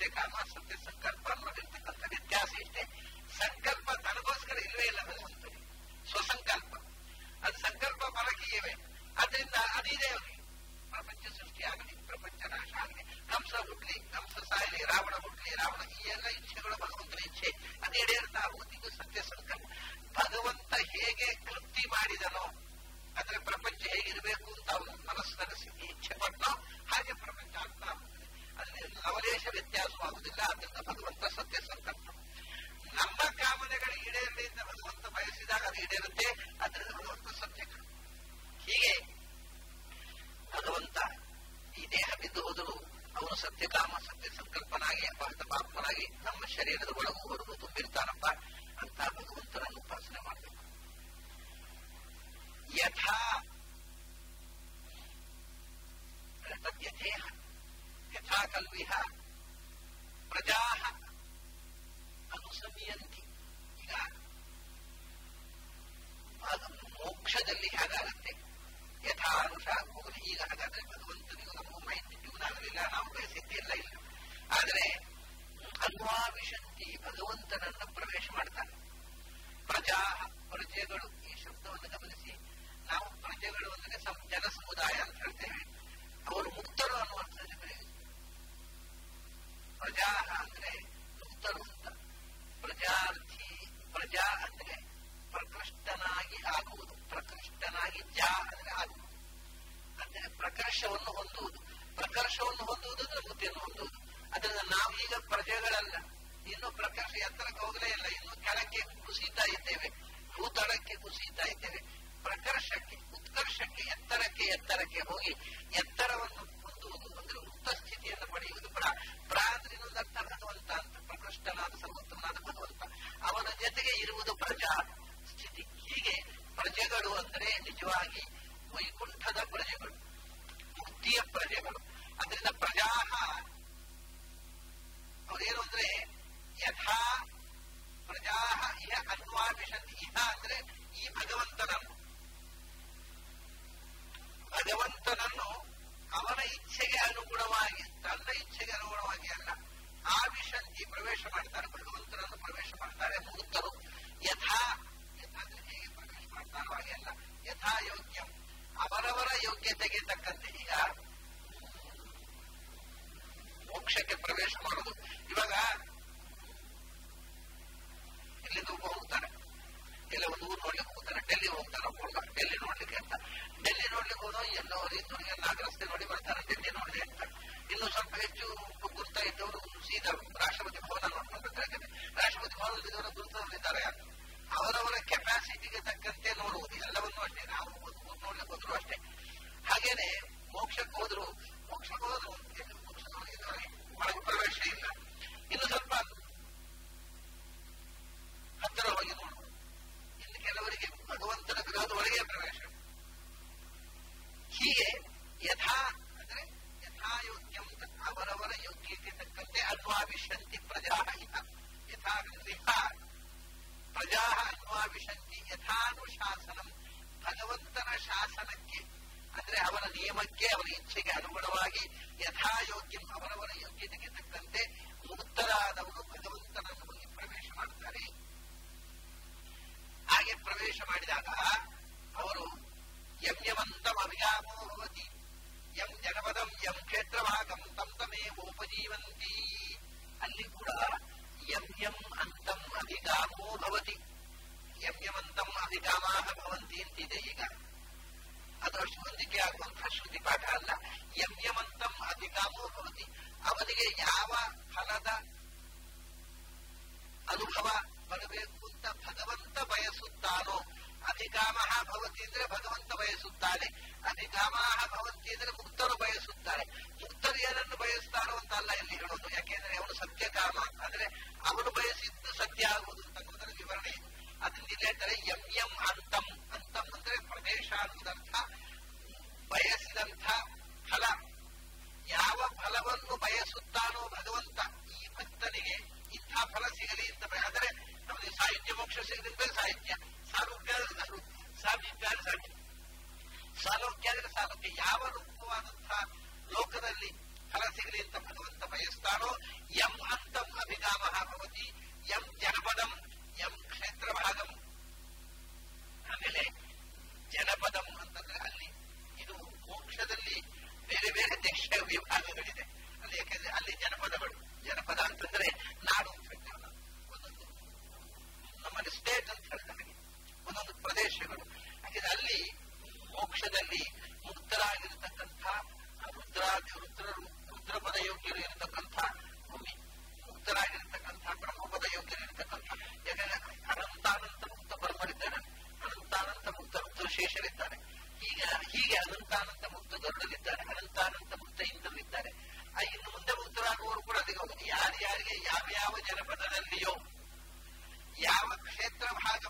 ಸತ್ಯಕಾಮ ಸತ್ಯ ಸಂಕಲ್ಪ ಅನ್ನೋದಿರ್ತಕ್ಕಂಥ ವ್ಯತ್ಯಾಸ ಇಷ್ಟೇ ಸಂಕಲ್ಪ ತನಗೋಸ್ಕರ ಇಲ್ವೇ ಇಲ್ಲ ಭಗವಂತನಿಗೆ ಸ್ವಸಂಕಲ್ಪ ಅದು ಸಂಕಲ್ಪ ಫಲಕ್ಕೆ ಇವೆ ಅದರಿಂದ ಅದಿದೆ ಅವನಿಗೆ ಪ್ರಪಂಚ ಸೃಷ್ಟಿಯಾಗಲಿ ಪ್ರಪಂಚ ನಾಶ ಆಗಲಿ ಕಂಸ ಹುಟ್ಲಿ ಕಂಸ ಸಾಯಲಿ ರಾವಣ ಹುಟ್ಲಿ ರಾವಣ ಈ ಎಲ್ಲ ಇಚ್ಛೆಗಳು ಭಗವಂತನ ಇಚ್ಛೆ ಅದು ಈಡೇರ್ತಾ ಆಗುವುದು ಇದು ಸತ್ಯ ಸಂಕಲ್ಪ ಭಗವಂತ ಹೇಗೆ ಕೃತಿ ಮಾಡಿದನೋ ಅಂದ್ರೆ ಪ್ರಪಂಚ ಹೇಗಿರಬೇಕು ಅಂತ ಅವನು ಮನಸ್ಸಿನಲ್ಲಿ ಇಚ್ಛೆ ಪಟ್ಟನೋ ಹಾಗೆ ಪ್ರಪಂಚ ಆಗ್ತಾ ಹೋಗ್ತದೆ ಅದರಲ್ಲಿ ಲವಲೇಶ ವ್ಯತ್ಯಾಸವಾಗುವುದಿಲ್ಲ ಅದರಿಂದ ಭಗವಂತ ಸತ್ಯ ಸಂಕಲ್ಪ ನಮ್ಮ ಕಾಮನೆಗಳು ಈಡೇರಲಿ ಅಂತ ಭಗವಂತ ಬಯಸಿದಾಗ ಅದು ಈಡೇರುತ್ತೆ ಅದರಿಂದ ಭಗವಂತ ಸತ್ಯ ಹೀಗೆ ಭಗವಂತ ಈ ದೇಹ ಬಿದ್ದು ಹೋದರೂ ಅವನು ಸತ್ಯಕಾಮ ಸತ್ಯ ಸಂಕಲ್ಪನಾಗಿ ಅಪಹೃತ ಪಾಪನಾಗಿ ನಮ್ಮ ಶರೀರದ ಒಳಗೂ ಹೊರಗೂ ತುಂಬಿರ್ತಾನಪ್ಪ ಅಂತ ಭಗವಂತನನ್ನು ಉಪಾಸನೆ ಮಾಡಬೇಕು ಯಥಾ ತದ್ಯಥೇಹ ಯಥಾ ಕಲ್ವಿಹ ಪ್ರಜಾ ಅನುಸಮಿಯಂತಿ ಈಗ ಅದು ಮೋಕ್ಷದಲ್ಲಿ ಹೇಗಾಗತ್ತೆ ಯಥಾ ಅನುಷ ಹೋಗಲಿ ಈಗ ಹಾಗಾದ್ರೆ ಭಗವಂತನಿಗೂ ನಮಗೂ ಮೈಂಡ್ ಟ್ಯೂನ್ ಆಗಲಿಲ್ಲ ನಾವು ಬಯಸಿದ್ದಿಲ್ಲ ಇಲ್ಲ ಆದರೆ ಅನ್ವಾವಿಶಂತಿ ಭಗವಂತನನ್ನು ಪ್ರವೇಶ ಮಾಡ್ತಾನೆ ಪ್ರಜಾ ಪ್ರಜೆಗಳು ಈ ಶಬ್ದವನ್ನು ಗಮನಿಸಿ ನಾವು ಪ್ರಜೆಗಳು ಅಂದರೆ ಸಂ- ಜನ ಸಮುದಾಯ ಅಂತ ಹೇಳ್ತೇವೆ ಅವರು ಮುಕ್ತರು ಅನ್ನುವ ಅರ್ಥದಲ್ಲಿ ಪ್ರಯೋಗಿಸ್ತೇವೆ ಪ್ರಜಾ ಅಂದ್ರೆ ಮುಕ್ತರು ಅಂತ ಪ್ರಜಾರ್ಥಿ ಪ್ರಜಾ ಅಂದ್ರೆ ಪ್ರಕೃಷ್ಟನಾಗಿ ಆಗುವುದು ಪ್ರಕೃಷ್ಟನಾಗಿ ಜಾ ಅಂದ್ರೆ ಆಗುವುದು ಅಂದ್ರೆ ಪ್ರಕರ್ಷವನ್ನು ಹೊಂದುವುದು ಪ್ರಕರ್ಷವನ್ನು ಹೊಂದುವುದು ಅಂದ್ರೆ ಮುಕ್ತಿಯನ್ನು ಹೊಂದುವುದು ಅದರಿಂದ ನಾವು ಈಗ ಪ್ರಜೆಗಳಲ್ಲ ಇನ್ನು ಪ್ರಕರ್ಷ ಎತ್ತರಕ್ಕೆ ಹೋಗಲೇ ಇಲ್ಲ ಇನ್ನು ಕೆಳಕ್ಕೆ ಕುಸಿತಾ ಇದ್ದೇವೆ ಭೂತಳಕ್ಕೆ ಕುಸಿತಾ ಇದ್ದೇವೆ ಪ್ರಕರ್ಷಕ್ಕೆ ಉತ್ಕರ್ಷಕ್ಕೆ ಎತ್ತರಕ್ಕೆ ಎತ್ತರಕ್ಕೆ ಹೋಗಿ ಎತ್ತರವನ್ನು ಹೊಂದುವುದು ಅಂದ್ರೆ ಮುಕ್ತ ಸ್ಥಿತಿಯನ್ನು ಪಡೆಯುವುದು ಪ್ರ ಪ್ರ ಅಂದ್ರೆ ಇನ್ನೊಂದು ಅರ್ಥ ಭಗವಂತ ಅಂತ ಪ್ರಕೃಷ್ಟನಾದ ಸರ್ವೋತ್ತಮನಾದ ಭಗವಂತ ಅವನ ಜೊತೆಗೆ ಇರುವುದು ಪ್ರಜಾ ಸ್ಥಿತಿ ಹೀಗೆ ಪ್ರಜೆಗಳು ಅಂದರೆ ನಿಜವಾಗಿ ವೈಕುಂಠದ ಪ್ರಜೆಗಳು ಮುಕ್ತಿಯ ಪ್ರಜೆಗಳು ಅದರಿಂದ ಪ್ರಜಾ ಅವರೇನು ಅಂದ್ರೆ ಯಥಾ ಪ್ರಜಾ ಇಹ ಅನ್ವಾಭಿಷಂತಿ ಇಹ ಅಂದ್ರೆ ಈ ಭಗವಂತನನ್ನು ಭಗವಂತನನ್ನು ಅವನ ಇಚ್ಛೆಗೆ ಅನುಗುಣವಾಗಿ ತನ್ನ ಇಚ್ಛೆಗೆ ಅನುಗುಣವಾಗಿ ಅಲ್ಲ ಆವಿಶಂತಿ ಪ್ರವೇಶ ಮಾಡ್ತಾರೆ ಭಗವಂತನನ್ನು ಪ್ರವೇಶ ಮಾಡ್ತಾರೆ ಮುಕ್ತರು ಯಥಾ ಯಥಾ ಅಂದ್ರೆ ಹೇಗೆ ಪ್ರವೇಶ ಮಾಡ್ತಾರೋ ಹಾಗೆ ಅಲ್ಲ ಯಥಾ ಯೋಗ್ಯಂ ಅವರವರ ಯೋಗ್ಯತೆಗೆ ತಕ್ಕಂತೆ ಈಗ ಮೋಕ್ಷಕ್ಕೆ ಪ್ರವೇಶ ಮಾಡೋದು ಇವಾಗ ಇಲ್ಲಿಂದ ಒಬ್ಬ ಹೋಗ್ತಾನೆ ಎಲ್ಲ ಒಂದು ಊರು ನೋಡ್ಲಿಕ್ಕೆ ಹೋಗ್ತಾನೆ ಡೆಲ್ಲಿ ಹೋಗ್ತಾನೆ ಒಬ್ಬ ಡೆಲ್ಲಿ ನೋಡ್ಲಿಕ್ಕೆ ಅಂತ ಡೆಲ್ಲಿ ನೋಡ್ಲಿಕ್ಕೆ ಹೋದೋ ಎಲ್ಲೋ ಹಿಂದೂರಿಗೆ ನಾಲ್ಕು ರಸ್ತೆ ನೋಡಿ ಬರ್ತಾನೆ ಡೆಲ್ಲಿ ನೋಡಿದೆ ಅಂತ ಇನ್ನು ಸ್ವಲ್ಪ ಹೆಚ್ಚು ಗುರ್ತಾ ಇದ್ದವರು ಸೀದಾ ರಾಷ್ಟ್ರಪತಿ ಭವನ ನೋಡ್ಕೊಂಡು ಬರ್ತಾರೆ ಯಾಕಂದ್ರೆ ರಾಷ್ಟ್ರಪತಿ ಭವನದಲ್ಲಿದ್ದವರು ಗುರುತವರಿದ್ದಾರೆ ಅವರವರ ಕೆಪಾಸಿಟಿಗೆ ತಕ್ಕಂತೆ ನೋಡುವುದು ಎಲ್ಲವನ್ನೂ ಅಷ್ಟೇ ನಾವು ಒಂದು ಊರು ನೋಡ್ಲಿಕ್ಕೆ ಹೋದ್ರು ಅಷ್ಟೇ ಹಾಗೇನೆ ಮೋಕ್ಷಕ್ಕೆ ಹೋದ್ರು ಮೋಕ್ಷಕ್ಕೆ ಹೋದ್ರು ಎಲ್ಲಿ ಮೋಕ್ಷದೊಳಗಿದ್ದವರಿಗೆ ಒಳಗೆ ಪ್ರವೇಶ ಇಲ್ಲ ಇನ್ನು ಸ್ವಲ್ಪ ಹತ್ತಿರ ಹೋಗಿ ನೋಡು ಇನ್ನು ಕೆಲವರಿಗೆ ಭಗವಂತನ ಗೃಹದ ಒಳಗೆ ಪ್ರವೇಶ ಹೀಗೆ ಯಥಾ ಅಂದ್ರೆ ಯಥಾಯೋಗ್ಯಂ ಅವರವರ ಯೋಗ್ಯತೆ ತಕ್ಕಂತೆ ಅನ್ವಾವಿಶಂತಿ ಪ್ರಜಾ ಇಹ ಯಥಾ ಗೃಹ ಪ್ರಜಾ ಅನ್ವಾವಿಶಂತಿ ಯಥಾನುಶಾಸನಂ ಭಗವಂತನ ಶಾಸನಕ್ಕೆ ಅಂದ್ರೆ ಅವನ ನಿಯಮಕ್ಕೆ ಅವನ ಇಚ್ಛೆಗೆ ಅನುಗುಣವಾಗಿ ಯಥಾಯೋಗ್ಯಂ ಅವರವರ ಯೋಗ್ಯತೆಗೆ ತಕ್ಕಂತೆ ಮುಕ್ತರಾದವರು ಭಗವಂತನನ್ನು ಹೋಗಿ ಪ್ರವೇಶ ಮಾಡ್ತಾರೆ ಹಾಗೆ ಪ್ರವೇಶ ಮಾಡಿದಾಗ ಅವರು ಯಂ ಯಮಂತಂ ಅಭಿಗಾಮೋ ಭವತಿ ಯಂ ಜನಪದಂ ಯಂ ಕ್ಷೇತ್ರಭಾಗಂ ತಂ ತಮೇವೋಪಜೀವಂತಿ ಅಲ್ಲಿ ಕೂಡ ಯಂ ಯಂ ಅಂತಂ ಅಭಿಗಾಮೋ ಭವತಿ ಯಂ ಯಮಂತಂ ಅಭಿಗಾಮಾಹ ಭವಂತಿ ಅಂತಿದೆ ಈಗ ಅದು ಅಷ್ಟು ಹೊಂದಿಕೆ ಆಗುವಂತಹ ಶ್ರುತಿ ಪಾಠ ಅಲ್ಲ ಯಂ ಯಮಂತಂ ಅಧಿಕಾಮೋ ಭವತಿ ಅವನಿಗೆ ಯಾವ ಫಲದ ಅನುಭವ ಬರಬೇಕು ಅಂತ ಭಗವಂತ ಬಯಸುತ್ತಾನೋ ಅಧಿಕಾಮ ಭವತಿ ಅಂದ್ರೆ ಭಗವಂತ ಬಯಸುತ್ತಾನೆ ಅಧಿಕಾಮ ಭವಂತಿ ಅಂದ್ರೆ ಮುಕ್ತರು ಬಯಸುತ್ತಾರೆ ಮುಕ್ತರು ಏನನ್ನು ಬಯಸ್ತಾರೋ ಅಂತ ಅಲ್ಲ ಇಲ್ಲಿ ಹೇಳೋದು ಯಾಕೆಂದ್ರೆ ಅವನು ಸತ್ಯಕಾಮ ಅಂದ್ರೆ ಅವನು ಬಯಸಿದ್ದು ಸತ್ಯ ಆಗುವುದು ಅಂತಕ್ಕಂಥದ್ದು ವಿವರಣೆ ಇದು ಅದನ್ನ ಇಲ್ಲಿ ಹೇಳ್ತಾರೆ ಎಂ ಎಂ ಅಂತಂ ಅಂತಂ ಅಂದ್ರೆ ಪ್ರದೇಶ ಅನ್ನುವುದರ್ಥ ಬಯಸಿದಂಥ ಫಲ ಯಾವ ಫಲವನ್ನು ಬಯಸುತ್ತಾನೋ ಭಗವಂತ ಈ ಭಕ್ತನಿಗೆ ಇಂಥ ಫಲ ಸಿಗಲಿ ಅಂತ ಬಯ- ಅಂದರೆ ನಮಗೆ ಸಾಹಿತ್ಯ ಮೋಕ್ಷ ಸಿಗದಿದ್ದರೆ ಸಾಹಿತ್ಯ ಸಾಲೋಕ್ಯ ಆದರೆ ಸಾಲು ಸಾಮೀಪ್ಯ ಆದರೆ ಸಾಮೀಪ್ಯ ಸಾಲೋಕ್ಯ ಆದರೆ ಸಾಲೋಕ್ಯ ಯಾವ ರೂಪವಾದಂತಹ ಲೋಕದಲ್ಲಿ ಫಲ ಸಿಗಲಿ ಅಂತ ಭಗವಂತ ಬಯಸ್ತಾನೋ ಎಂ ಅಂತಂ ಅಭಿಗಾಮ ಭವತಿ ಎಂ ಜನಪದಂ ಎಂ ಕ್ಷೇತ್ರ ಭಾಗಂ ಆಮೇಲೆ ಜನಪದಂ ಅಂತಂದ್ರೆ ಅಲ್ಲಿ ಇದು ಮೋಕ್ಷದಲ್ಲಿ ಬೇರೆ ಬೇರೆ ದೇಶ ವಿಭಾಗಗಳಿದೆ ಅಲ್ಲಿ ಯಾಕಂದ್ರೆ ಅಲ್ಲಿ ಜನಪದಗಳು ಜನಪದ ಅಂತಂದ್ರೆ ನಾಡು ಅಂತ ಹೇಳ್ತಾರೆ ಒಂದೊಂದು ನಮ್ಮಲ್ಲಿ ಸ್ಟೇಟ್ ಅಂತ ಹೇಳ್ತಾರೆ ಒಂದೊಂದು ಪ್ರದೇಶಗಳು ಯಾಕಂದ್ರೆ ಅಲ್ಲಿ ಮೋಕ್ಷದಲ್ಲಿ ಮುಕ್ತರಾಗಿರ್ತಕ್ಕಂಥ ರುದ್ರ ರುದ್ರರು ರುದ್ರಪದ ಯೋಗ್ಯರು ಇರತಕ್ಕಂಥ ಭೂಮಿ ಮುಕ್ತರಾಗಿರ್ತಕ್ಕಂಥ ಬ್ರಹ್ಮಪದ ಯೋಗ್ಯರು ಇರತಕ್ಕಂಥ ಯಾಕಂದ್ರೆ ಅನಂತಾನಂತ ಮುಕ್ತ ಬ್ರಹ್ಮರಿದ್ದಾರೆ ಅನಂತಾನಂತ ಮುಕ್ತ ರುದ್ರಶೇಷರಿದ್ದಾರೆ ಈಗ ಹೀಗೆ ಅನಂತಾನಂತ ಮುಕ್ತ ಗರುಡರಿದ್ದಾರೆ ಅನಂತಾನಂತ ಮುಕ್ತ ಇಂದ್ರರಿದ್ದಾರೆ ಆ ಇನ್ನು ಮುಂದೆ ಮುಕ್ತರಾಗುವವರು ಕೂಡ ಅದಕ್ಕೆ ಹೋಗುದು ಯಾರ್ಯಾರಿಗೆ ಯಾವ ಯಾವ ಜನಪದದಲ್ಲಿಯೋ ಯಾವ ಕ್ಷೇತ್ರ ಭಾಗ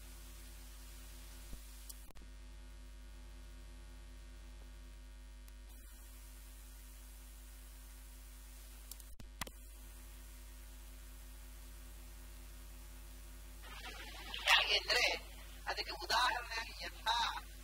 ಹೇಗೆಂದ್ರೆ ಅದಕ್ಕೆ ಉದಾಹರಣೆಯಾಗಿ ಯಥಾ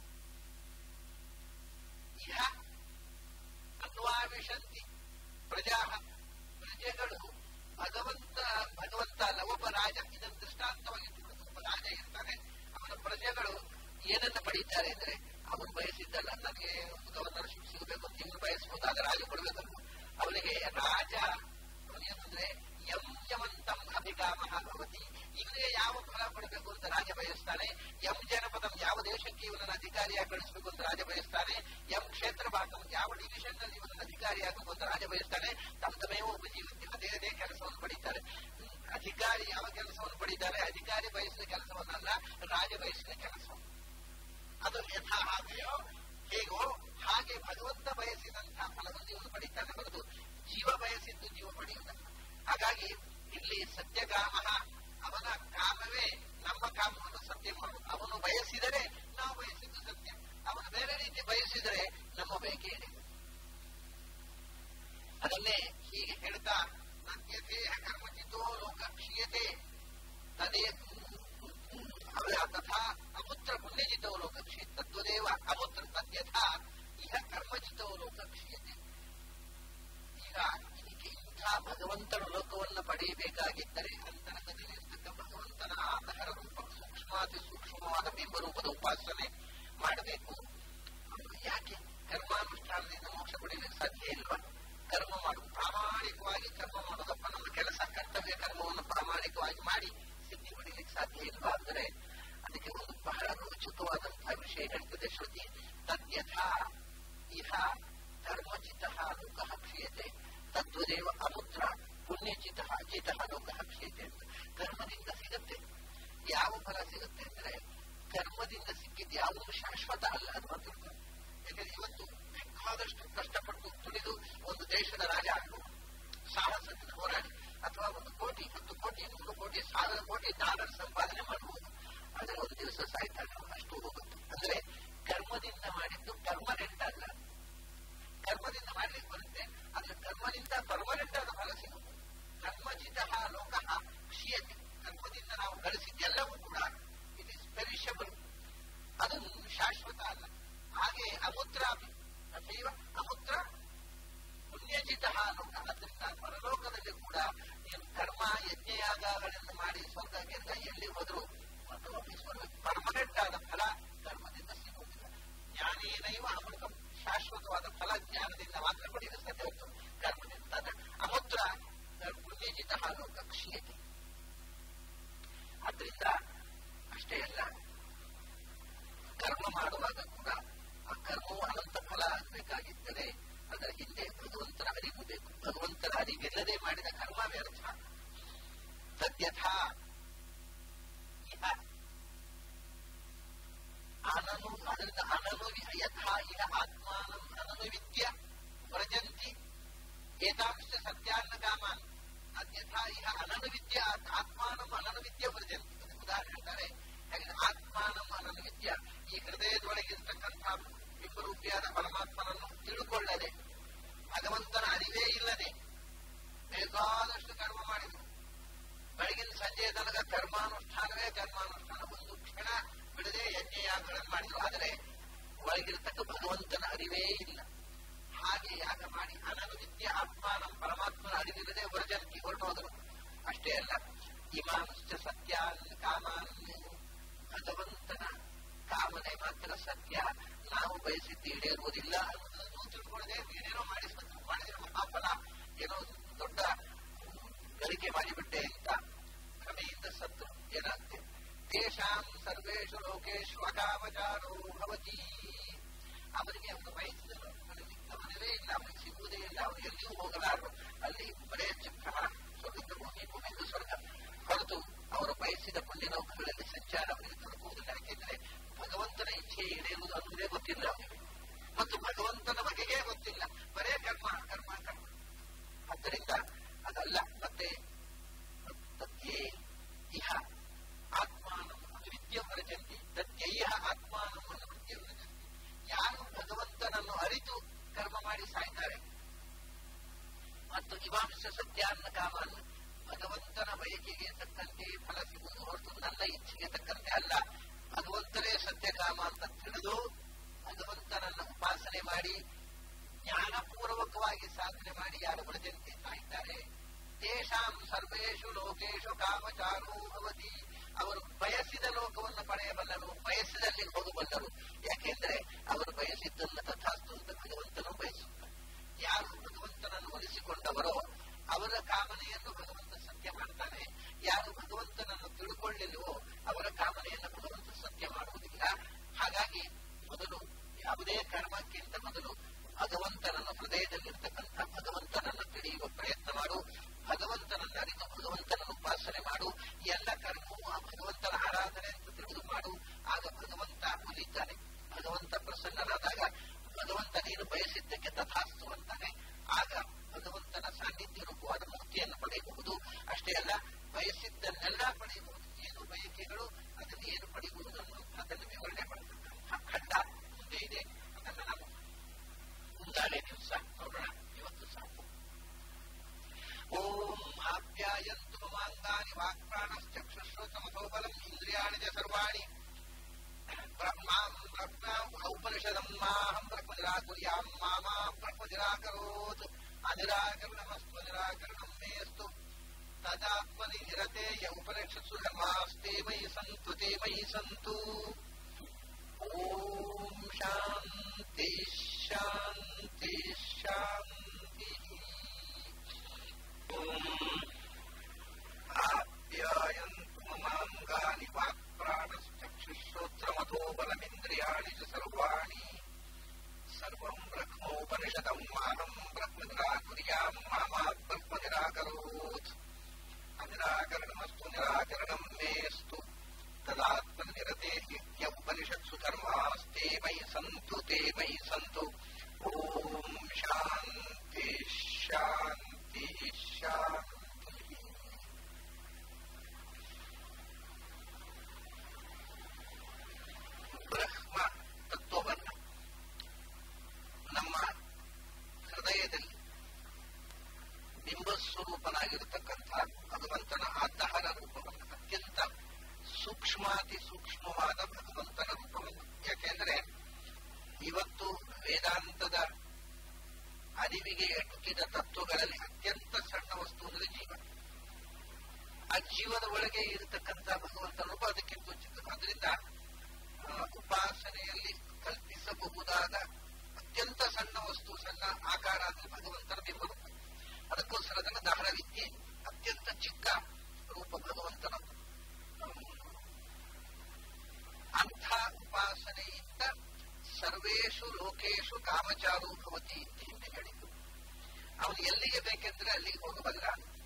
ಇಹ ಅನ್ವಾವಿಶಂತಿ ಪ್ರಜಾ ಪ್ರಜೆಗಳು ಭಗವಂತ ಭಗವಂತ ಅಲ್ಲ ಒಬ್ಬ ರಾಜ ಇದನ್ನು ದೃಷ್ಟಾಂತವಾಗಿ ಇಟ್ಟುಕೊಳ್ಳೋದು. ಒಬ್ಬ ರಾಜ ಇರ್ತಾನೆ ಅವನ ಪ್ರಜೆಗಳು ಏನನ್ನ ಪಡೀತಾರೆ ಅಂದ್ರೆ ಅವನು ಬಯಸಿದ್ದಲ್ಲ ನನಗೆ ಗವರ್ನರ್ ಶಿಪ್ ಸಿಗಬೇಕು ಅಂತ ಇವನು ಬಯಸಬಹುದಾದ ರಾಜ ಕೊಡಬೇಕಲ್ಲ ಅವನಿಗೆ ರಾಜ ಅವನೇನಂದ್ರೆ ಯಂ ಯಮಂತಂ ಅಭಿಗಾಮ ಭವತಿ ಇವನಿಗೆ ಯಾವ ಫಲ ಕೊಡಬೇಕು ಅಂತ ರಾಜ ಬಯಸ್ತಾನೆ ಎಂ ಜನಪದಂ ಯಾವ ದೇಶಕ್ಕೆ ಇವನನ್ನು ಅಧಿಕಾರಿಯಾಗಿ ಕಳಿಸಬೇಕು ಅಂತ ರಾಜ ಬಯಸ್ತಾನೆ ಎಂ ಕ್ಷೇತ್ರ ಭಾಗಂ ಯಾವ ಡಿವಿಷನ್ ನಲ್ಲಿ ಇವನನ್ನು ಅಧಿಕಾರಿಯಾಗಬೇಕು ಅಂತ ರಾಜ ಬಯಸ್ತಾನೆ ತಮ್ಮ ತಮೇವ ಉಪಜೀವಕ್ಕೆ ಅದೇ ಅದೇ ಕೆಲಸವನ್ನು ಪಡೀತಾರೆ ಹ್ಮ್, ಅಧಿಕಾರಿ ಯಾವ ಕೆಲಸವನ್ನು ಪಡೀತಾರೆ ಅಧಿಕಾರಿ ಬಯಸಿದ ಕೆಲಸವನ್ನಲ್ಲ ರಾಜ ಬಯಸಿದ ಕೆಲಸವನ್ನು ಅದು ಯಥಾ ಹಾಗೆಯೋ ಹೇಗೋ ಹಾಗೆ ಭಗವಂತ ಬಯಸಿದಂತಹ ಫಲವನ್ನು ಇವನು ಪಡೀತಾನೆ ಹೊರತು ಜೀವ ಬಯಸಿದ್ದು ಜೀವ ಪಡೆಯುವುದಲ್ಲ ಹಾಗಾಗಿ ಇಲ್ಲಿ ಸತ್ಯಕಾಮ ಅವನ ಕಾಮವೇ ನಮ್ಮ ಕಾಮವನ್ನು ಸತ್ಯ ಮಾಡುವುದು ಅವನು ಬಯಸಿದರೆ ನಾವು ಬಯಸಿದ್ದು ಸತ್ಯ ಅವನು ಬೇರೆ ರೀತಿ ಬಯಸಿದರೆ ನಮ್ಮ ಬಯಕೆ ಇದೆ ಅದನ್ನೇ ಹೀಗೆ ಹೇಳ್ತಾ ನದ್ಯಥೇಹ ಕರ್ಮಚಿತೋ ಲೋಕ ಕ್ಷೀಯತೆ ತದೇ ಅವರ ತಥಾ ಅಪುತ್ರ ಪುಣ್ಯಜಿತೋ ಲೋಕ ಕ್ಷೀಯ ತದ್ವದೇವ ಅಪುತ್ರ ತದ್ಯಥಾ ಇಹ ಕರ್ಮಜಿತೋ ಲೋಕ ಕ್ಷೀಯತೆ ಈಗ ಇದಕ್ಕೆ ಇಂಥ ಭಗವಂತನ ಲೋಕವನ್ನು ಪಡೆಯಬೇಕಾಗಿದ್ದರೆ ಅಂತರಂಗದಲ್ಲಿರ್ತಕ್ಕ ಭಗವಂತನ ಆತಹರ ರೂಪ ಸೂಕ್ಷ್ಮಾತಿ ಸೂಕ್ಷ್ಮವಾದ ಬಿಂಬ ರೂಪದ ಉಪಾಸನೆ ಮಾಡಬೇಕು ಯಾಕೆ ಕರ್ಮಾನುಷ್ಠಾನದಿಂದ ಮೋಕ್ಷ ಪಡೆಯಲಿಕ್ಕೆ ಸಾಧ್ಯ ಇಲ್ವಾ ಕರ್ಮ ಮಾಡು ಪ್ರಾಮಾಣಿಕವಾಗಿ ಕರ್ಮ ಮಾಡೋದಪ್ಪ ನಮ್ಮ ಕೆಲಸ ಕರ್ತವ್ಯ ಕರ್ಮವನ್ನು ಪ್ರಾಮಾಣಿಕವಾಗಿ ಮಾಡಿ ಸಿದ್ಧಿ ಪಡೆಯಲಿಕ್ಕೆ ಸಾಧ್ಯ ಇಲ್ವಾ ಅಂದರೆ ಅದಕ್ಕೆ ಒಂದು ಬಹಳ ರೋಚಕವಾದಂತಹ ವಿಷಯ ಹೇಳ್ತದೆ ಶ್ರುತಿ ತದ್ಯಥಾ ಇಹ ಧರ್ಮಚಿತ ಲೋಕ ಕ್ಷೀಯತೆ ತದ್ವದೇವ ಅಮುತ್ರ ಪುಣ್ಯಚಿತ ಜಿತ ಲೋಕ ಕ್ಷೀಯತೆ ಅಂತ ಕರ್ಮದಿಂದ ಸಿಗುತ್ತೆ ಯಾವ ಫಲ ಸಿಗುತ್ತೆ ಅಂದ್ರೆ ಕರ್ಮದಿಂದ ಸಿಕ್ಕಿದ್ದು ಯಾವುದು ಶಾಶ್ವತ ಅಲ್ಲ ಅದು ಮಾತ್ರ ಯಾಕಂದ್ರೆ ಇವತ್ತು ಬೇಕಾದಷ್ಟು ಕಷ್ಟಪಟ್ಟು ತುಳಿದು ಒಂದು ದೇಶದ ರಾಜ ಆಗಬಹುದು ಸಾಹಸದಿಂದ ಹೋರಾಡಿ ಅಥವಾ ಒಂದು ಕೋಟಿ ಹತ್ತು ಕೋಟಿ ನೂರು ಕೋಟಿ ಸಾವಿರ ಕೋಟಿ ಡಾಲರ್ ಸಂಪಾದನೆ ಮಾಡಬಹುದು ಆದರೆ ಒಂದು ದಿವಸ ಸಾಯ್ತಾನೆ ಅವನು ಅಷ್ಟು ಹೋಗುತ್ತೆ ಅಂದ್ರೆ ಕರ್ಮದಿಂದ ಮಾಡಿದ್ದು ಪರ್ಮನೆಂಟ್ ಅಲ್ಲ ಕರ್ಮದಿಂದ ಮಾಡ್ಲಿಕ್ಕೆ ಬರುತ್ತೆ ಆದ್ರೆ ಕರ್ಮದಿಂದ ಪರ್ಮನೆಂಟ್ ಆದ ಫಲ ಸಿಗುತ್ತೆ ಕರ್ಮಜಿತ ಲೋಕ ಕ್ಷೀಯತೆ ಕರ್ಮದಿಂದ ನಾವು ಗಳಿಸಿದ್ದೆಲ್ಲವೂ ಕೂಡ ಇಟ್ ಇಸ್ ಪೆರಿಷಬಲ್ ಅದು ಶಾಶ್ವತ ಅಲ್ಲ ಹಾಗೆ ಅಮೂತ್ರ ಅಥೈವ ಅಮೂತ್ರ ಪುಣ್ಯಜಿತ ಲೋಕ ಅದರಿಂದ ಪರಲೋಕದಲ್ಲಿ ಕೂಡ ನೀನು ಕರ್ಮ ಯಜ್ಞಯಾಗಗಳನ್ನು ಮಾಡಿ ಸ್ವರ್ಗ ಗೆದ್ದ ಎಲ್ಲಿ ಹೋದ್ರು ಮತ್ತು ವಾಪಸ್ ಬರಬೇಕು ಪರ್ಮನೆಂಟ್ ಆದ ಫಲ ಕರ್ಮದಿಂದ ಸಿಗುವುದಿಲ್ಲ ಜ್ಞಾನೇನೈವ ಅಮೃತ ಶಾಶ್ವತವಾದ ಫಲ ಜ್ಞಾನದಿಂದ ಮಾತ್ರ ಪಡೆಯಲು ಸಾಧ್ಯ ಹೊತ್ತು ಕರ್ಮದಿಂದ ಅಮೂತ್ರ ಪುಣ್ಯಜಿತ ಲೋಕ ಕ್ಷೀಯತೆ ಆದ್ರಿಂದ ಅಷ್ಟೇ ಅಲ್ಲ ಕರ್ಮ ಮಾಡುವಾಗ ಕೂಡ ಆ ಕರ್ಮವು ಅನಂತ ಫಲ ಆಗಬೇಕಾಗಿದ್ದರೆ ಅದರ ಹಿಂದೆ ಭಗವಂತನ ಅರಿವು ಬೇಕು ಭಗವಂತನ ಅರಿವಿಲ್ಲದೆ ಮಾಡಿದ ಕರ್ಮ ವ್ಯರ್ಥ ತದ್ಯಥಾ ಇಹ ಅನನು ಅದರಿಂದ ಅನನು ಯಥಾ ಇಹ ಆತ್ಮಾನಂ ಅನನು ವಿದ್ಯ ವ್ರಜಂತಿ ಏತಾಂಶ ಸತ್ಯಾನ್ನ ಕಾಮಾನ್ ಅದ್ಯಥಾ ಇಹ ಅನನು ವಿದ್ಯ ಆತ್ಮಾನಂ ಅನನು ವಿದ್ಯ ವ್ರಜಂತಿ ಅದಕ್ಕೆ ಉದಾಹರಣೆ ಹೇಳ್ತಾರೆ ಹಾಗೆ ಆತ್ಮಾನಂ ಅನನು ವಿದ್ಯ ಈ ಹೃದಯದೊಳಗಿರ್ತಕ್ಕಂಥ ಬಿಂಬರೂಪಿಯಾದ ಪರಮಾತ್ಮನನ್ನು ತಿಳುಕೊಳ್ಳದೆ ಭಗವಂತನ ಅರಿವೇ ಇಲ್ಲದೆ ಬೇಕಾದಷ್ಟು ಕರ್ಮ ಮಾಡಿದರು ಬೆಳಗಿನ ಸಂಜೆಯ ತನಕ ಕರ್ಮಾನುಷ್ಠಾನವೇ ಕರ್ಮಾನುಷ್ಠಾನ ಒಂದು ಕ್ಷಣ ಬಿಡದೆ ಯಜ್ಞಯಾಗಗಳನ್ನು ಮಾಡಿದರು ಆದರೆ ಒಳಗಿರತಕ್ಕ ಭಗವಂತನ ಅರಿವೇ ಇಲ್ಲ ಹಾಗೆ ಹಾಗೆ ಯಾಗ ಮಾಡಿ ಅನನುವಿದ್ಯ ಆತ್ಮಾನಂ ಪರಮಾತ್ಮನ ಅರಿವಿಲ್ಲದೆ ವರ್ಜನ್ಕಿ ಹೊರಟೋದರು ಅಷ್ಟೇ ಅಲ್ಲ ಇಮಾಂಶ್ಚ ಸತ್ಯಾನ್ ಕಾಮಾನ್ ಭಗವಂತನ ಕಾಮನೆ ಮಾತ್ರ ಸತ್ಯ ನಾವು ಬಯಸಿದ್ದು ಈಡೇರುವುದಿಲ್ಲ ಅನ್ನೋದನ್ನು ತಿಳ್ಕೊಳ್ಳದೆ ಏನೇನೋ ಮಾಡಿಸ್ಬೇಕು ಮಾಡಿದ್ರೆ ಮಹಾಫಲ ಏನೋ ದೊಡ್ಡ ಗಳಿಕೆ ಮಾಡಿಬಿಟ್ಟೆ ಅಂತ ಭ್ರಮೆಯಿಂದ ಸತ್ತು ಏನಾಗ್ತೆ ತೇಷಾಂ ಸರ್ವೇಷು ಲೋಕೇಶು ಅಕಾಮಚಾರೋ ಭವತಿ ಅವರಿಗೆ ಅವನು ಬಯಸಿದ ಲೋಕಗಳಲ್ಲಿ ಗಮನವೇ ಇಲ್ಲ ಅವನಿಗೆ ಸಿಗುವುದೇ ಇಲ್ಲ ಅವನು ಎಲ್ಲಿಯೂ ಹೋಗಲಾರರು ಅಲ್ಲಿ ಬರೇ ಚಕ್ರ ಸ್ವರ್ಗದ ಭೂಮಿ ಭೂಮಿಯಿಂದ ಸ್ವರ್ಗ ಹೊರತು ಅವರು ಬಯಸಿದ ಪುಣ್ಯ ಲೋಕಗಳಲ್ಲಿ ಸಂಚಾರ ಅವರಿಗೆ ದೊರಕುವುದಿಲ್ಲ ಯಾಕೆಂದ್ರೆ ಭಗವಂತನ ಇಚ್ಛೆ ಈಡೇರುವುದು ಅನ್ನೋದೇ ಗೊತ್ತಿಲ್ಲ ಅವನಿಗೆ ಮತ್ತು ಭಗವಂತನ ಬಗೆಗೆ ಗೊತ್ತಿಲ್ಲ ಬರೇ ಕರ್ಮ ಕರ್ಮ ಕರ್ಮ ಆದ್ದರಿಂದ ಅದಲ್ಲ ಮತ್ತೆ ತದ್ಯೇ ಇಹ ಆತ್ಮಾನಂ ಅವಿದ್ಯ ವ್ರಜಂತಿ ತದ್ಯೈಹ ಆತ್ಮಾನಂ ಅನವಿದ್ಯ ವ್ರಜಂತಿ ಯಾರು ಭಗವಂತನನ್ನು ಅರಿತು ಕರ್ಮ ಮಾಡಿ ಸಾಯ್ತಾರೆ ಮತ್ತು ಇವಾಂಶ ಸತ್ಯಾನ್ನ ಕಾಮನ್ ಭಗವಂತನ ಬಯಕೆಗೆ ತಕ್ಕಂತೆ ಫಲ ಸಿಗುವುದು ಹೊರತು ನನ್ನ ಇಚ್ಛೆಗೆ ತಕ್ಕಂತೆ ಅಲ್ಲ ಭಗವಂತನೇ ಸತ್ಯಕಾಮ ಅಂತ ತಿಳಿದು ಭಗವಂತನನ್ನ ಉಪಾಸನೆ ಮಾಡಿ ಜ್ಞಾನಪೂರ್ವಕವಾಗಿ ಸಾಧನೆ ಮಾಡಿ ಯಾರು ವ್ರಜಂತಿ ಸಾಯ್ತಾರೆ ತೇಷಾಂ ಸರ್ವೇಷು ಲೋಕೇಶು ಕಾಮಚಾರೋ ಭವತಿ ಅವರು ಬಯಸಿದ ಲೋಕವನ್ನು ಪಡೆಯಬಲ್ಲರು ಬಯಸಿದಲ್ಲಿ ಹೋಗಬಲ್ಲರು ಯಾಕೆಂದ್ರೆ ಅವರು ಬಯಸಿದ್ದನ್ನು ತಥಾಸ್ತು ಅಂತ ಭಗವಂತನು ಬಯಸುತ್ತಾರೆ ಯಾರು ಭಗವಂತನನ್ನು ಒಲಿಸಿಕೊಂಡವರೋ ಅವರ ಕಾಮನೆಯನ್ನು ಭಗವಂತ ಸತ್ಯ ಮಾಡ್ತಾನೆ ಯಾರು ಭಗವಂತನನ್ನು ತಿಳ್ಕೊಳ್ಳಿಲ್ವೋ ಅವರ ಕಾಮನೆಯನ್ನು ಭಗವಂತ ಸತ್ಯ ಮಾಡುವುದಿಲ್ಲ ಹಾಗಾಗಿ ಮೊದಲು ಯಾವುದೇ ಕರ್ಮಕ್ಕಿಂತ ಮೊದಲು ಭಗವಂತನನ್ನು ಹೃದಯದಲ್ಲಿರ್ತಕ್ಕಂಥ ಭಗವಂತನನ್ನು ತಿಳಿಯುವ ಪ್ರಯತ್ನ ಮಾಡು ಭಗವಂತನನ್ನು ಅರಿತು ಭಗವಂತನನ್ನು ಉಪಾಸನೆ ಮಾಡು ಎಲ್ಲ ಕರ್ಮವು ಆ ಭಗವಂತನ ಆರಾಧನೆ ಅಂತ ತಿಳಿದು ಮಾಡು ಆಗ ಭಗವಂತ ಒಲಿತಾನೆ ಭಗವಂತ ಪ್ರಸನ್ನನಾದಾಗ ಭಗವಂತ ನೀನು ಬಯಸಿದ್ದಕ್ಕೆ ತಥಾಸ್ತು ಅಂತಾನೆ ಆಗ ಭಗವಂತನ ಸಾನ್ನಿಧ್ಯ ರೂಪವಾದ ಮುಕ್ತಿಯನ್ನು ಪಡೆಯಬಹುದು ಅಷ್ಟೇ ಅಲ್ಲ ಬಯಸಿದ್ದನ್ನೆಲ್ಲ ಪಡೆಯಬಹುದು ಏನು ಬಯಕೆಗಳು ಅದನ್ನು ಏನು ಪಡೆಯುವುದನ್ನು ಅದನ್ನು ವಿವರಣೆ ಮಾಡತಕ್ಕಂತಹ ಖಂಡ ಮುಂದೆ ಇದೆ ಅದನ್ನು ನಾವು ಮುಂದಾಳೆ ದಿವಸ ನೋಡೋಣ ಇವತ್ತು ಸಾಕು ಓಂ ಆಪ್ಯಾಯಂತು ಮಮಾಂಗಾನಿ ವಾಕ್ಪ್ರಾಣಶ್ಚಕ್ಷುಶ್ರೋತಮಥೋಬಲಂ ಇಂದ್ರಿಯಾಣಿ ಚ ಸರ್ವಾಣಿ ಬ್ರಹ್ಮಾಂ ಬ್ರಹ್ಮಾಂ ಔಪನಿಷದಂ ಮಾಹಂ ಬ್ರಹ್ಮ ನಿರಾಕುರ್ಯಾಂ ಮಾಮಾ ಬ್ರಹ್ಮ ನಿರಾಕರೋತ್ ಅನಿರಾಕರಣಮಸ್ತು ನಿರಾಕರಣಂ ಮೇಸ್ತು ತದಾತ್ಮನಿ ನಿರತೆ ಯ ಉಪನಿಷತ್ಸು ಧರ್ಮಾಸ್ತೆ ಮಯಿ ಸಂತು ತೇ ಮಯಿ ಸಂತು ಓಂ ಶಾಂತಿ ಶಾಂತಿ ಶಾಂತಿ ಓಂ ಆಪ್ಯಾಯಂತು ಮಮಾಂಗಾನಿ ವಾಕ್ಪ್ರಾಣಶ್ಚಕ್ಷುಶ್ರೋತ್ರಮಥೋ ಬಲಮಿಂದ್ರಿಯಾಣಿ ಚ ಸರ್ವಾಣಿ ಸರ್ವಂ ಬ್ರಹ್ಮೋಪನಿಷದಂ ಮಾಹಂ ಬ್ರಹ್ಮ ನಿರಾಕುರ್ಯಾಂ ಮಾಮಾ ಬ್ರಹ್ಮ ನಿರಾಕರೋತ್ ಅನಿರಾಕರಣಮಸ್ತು ನಿರಾಕರಣಂ ಮೇಸ್ತು ತದಾತ್ಮನಿರತೆ ಯ ಉಪನಿಷತ್ಸು ಧರ್ಮಾಸ್ತೆ ಮಯಿ ಸಂತು ತೇ ಮಯಿ ಸಂತು ಓಂ ಶಾಂತಿ ಶಾಂತಿ ಶಾಂತಿ ಬ್ರಹ್ಮ ತತ್ವವನ್ನು ನಮ್ಮ ಹೃದಯದಲ್ಲಿ ಬಿಂಬಸ್ವರೂಪನಾಗಿರತಕ್ಕಂಥ ಭಗವಂತನ ಆಧಾರ ರೂಪವನ್ನು ಅತ್ಯಂತ ಸೂಕ್ಷ್ಮಾತಿ ಸೂಕ್ಷ್ಮವಾದ ಭಗವಂತನ ರೂಪವನ್ನು ಯಾಕೆಂದ್ರೆ ಇವತ್ತು ವೇದಾಂತದ ಅರಿವಿಗೆ ಎಟುಕಿದ ತತ್ವಗಳಲ್ಲಿ ಅತ್ಯಂತ ಸಣ್ಣ ವಸ್ತು ಅಂದರೆ ಜೀವ ಆ ಜೀವದ ಒಳಗೆ ಇರತಕ್ಕಂಥ ಭಗವಂತನ ರೂಪ ಅದಕ್ಕಿಂತ ಚಿಕ್ಕದು ಅದರಿಂದ ಉಪಾಸನೆಯಲ್ಲಿ ಕಲ್ಪಿಸಬಹುದಾದ ಅತ್ಯಂತ ಸಣ್ಣ ವಸ್ತು ಸಣ್ಣ ಆಕಾರ ಅಂದ್ರೆ ಭಗವಂತನ ಬಿಂಬರೂಪ ಅದಕ್ಕೋಸ್ಕರ ಅದನ್ನು ದಾಹರ ವಿದ್ಯೆ ಅತ್ಯಂತ ಚಿಕ್ಕ ರೂಪ ಭಗವಂತನದ್ದು ಅಂಥ ಉಪಾಸನೆಯಿಂದ ಸರ್ವೇಶು ಲೋಕೇಶು ಕಾಮಚಾರು ಭವತಿ ಅಂತ ಹಿಂದೆ ಹೇಳಿದ್ದು ಅವನು ಎಲ್ಲಿಗೆ ಬೇಕೆಂದ್ರೆ ಅಲ್ಲಿಗೆ ಹೋಗಬಲ್ಲ